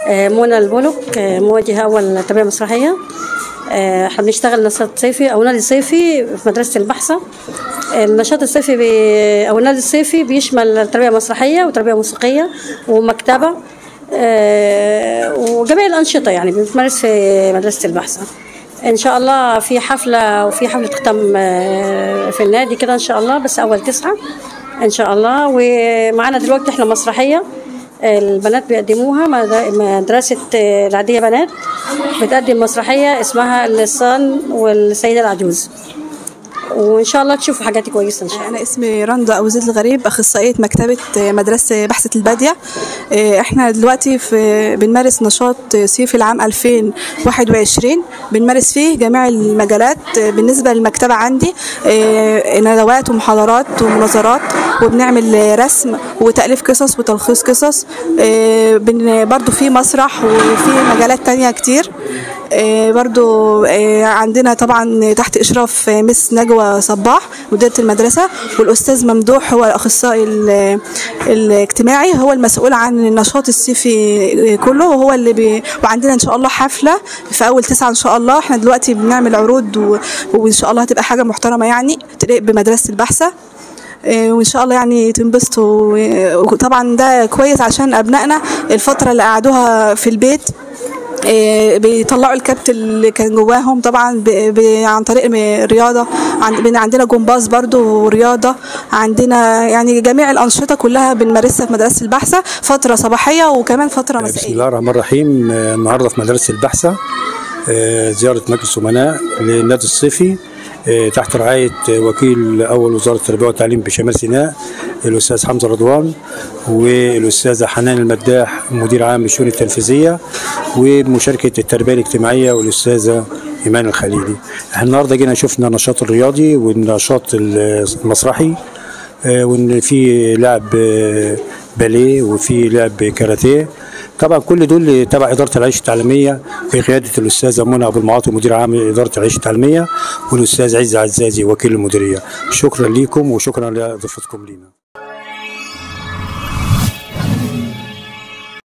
آه، منى البلوك آه، موجهة أول تربية مسرحية آه، احنا بنشتغل نشاط صيفي أو نادي صيفي في مدرسة البحثة النشاط الصيفي بي أو النادي الصيفي بيشمل تربية مسرحية وتربية موسيقية ومكتبة آه، وجميع الأنشطة يعني بنتمارس في مدرسة البحثة إن شاء الله في حفلة وفي حفلة ختام آه، في النادي كده إن شاء الله بس أول تسعة إن شاء الله ومعانا دلوقتي إحنا مسرحية البنات بيقدموها مد- مدرسة آه، العادية بنات بتقدم مسرحية اسمها اللصان والسيدة العجوز وإن شاء الله تشوفوا حاجات كويسة إن شاء الله أنا اسمي رندا أبو زيد الغريب أخصائية مكتبة مدرسة بحثة البادية إيه، إحنا دلوقتي في بنمارس نشاط صيفي العام 2021 بنمارس فيه جميع المجالات إيه، بالنسبة للمكتبة عندي إيه، ندوات ومحاضرات ومناظرات وبنعمل رسم وتأليف قصص وتلخيص قصص إيه، بن- برضو في مسرح وفي مجالات تانية كتير آه، برضو آه، عندنا طبعا تحت إشراف آه، مس نجوى صباح مديرة المدرسة والأستاذ ممدوح هو الأخصائي ال- الاجتماعي هو المسؤول عن النشاط الصيفي آه، كله وهو اللي بي وعندنا إن شاء الله حفلة في أول تسعة إن شاء الله إحنا دلوقتي بنعمل عروض و- وإن شاء الله هتبقى حاجة محترمة يعني تليق بمدرسة البحثة آه، وان شاء الله يعني تنبسطوا آه، وطبعا ده كويس عشان ابنائنا الفتره اللي قعدوها في البيت آه، بيطلعوا الكبت اللي كان جواهم طبعا ب- ب- عن طريق م- الرياضه عن- بن- عندنا جمباز برضو ورياضه عندنا يعني جميع الانشطه كلها بنمارسها في مدرسه البحثه فتره صباحيه وكمان فتره بسم مسائيه الله الرحمن الرحيم آه، النهارده في مدرسه البحثه آه، زياره مجلس امناء للنادي الصيفي آه، تحت رعايه آه، وكيل اول وزاره التربيه والتعليم بشمال سيناء الاستاذ حمزه رضوان والاستاذه حنان المداح مدير عام الشؤون التنفيذيه وبمشاركه التربيه الاجتماعيه والاستاذه ايمان الخليلي احنا النهارده جينا شفنا النشاط الرياضي والنشاط المسرحي آه، وان في لعب آه، باليه وفي لعب كاراتيه طبعا كل دول تبع اداره العيش التعليميه بقياده الاستاذه منى ابو المعاطي مدير عام اداره العيش التعليميه والاستاذ عز عزازي وكيل المديريه شكرا لكم وشكرا لضيفتكم لينا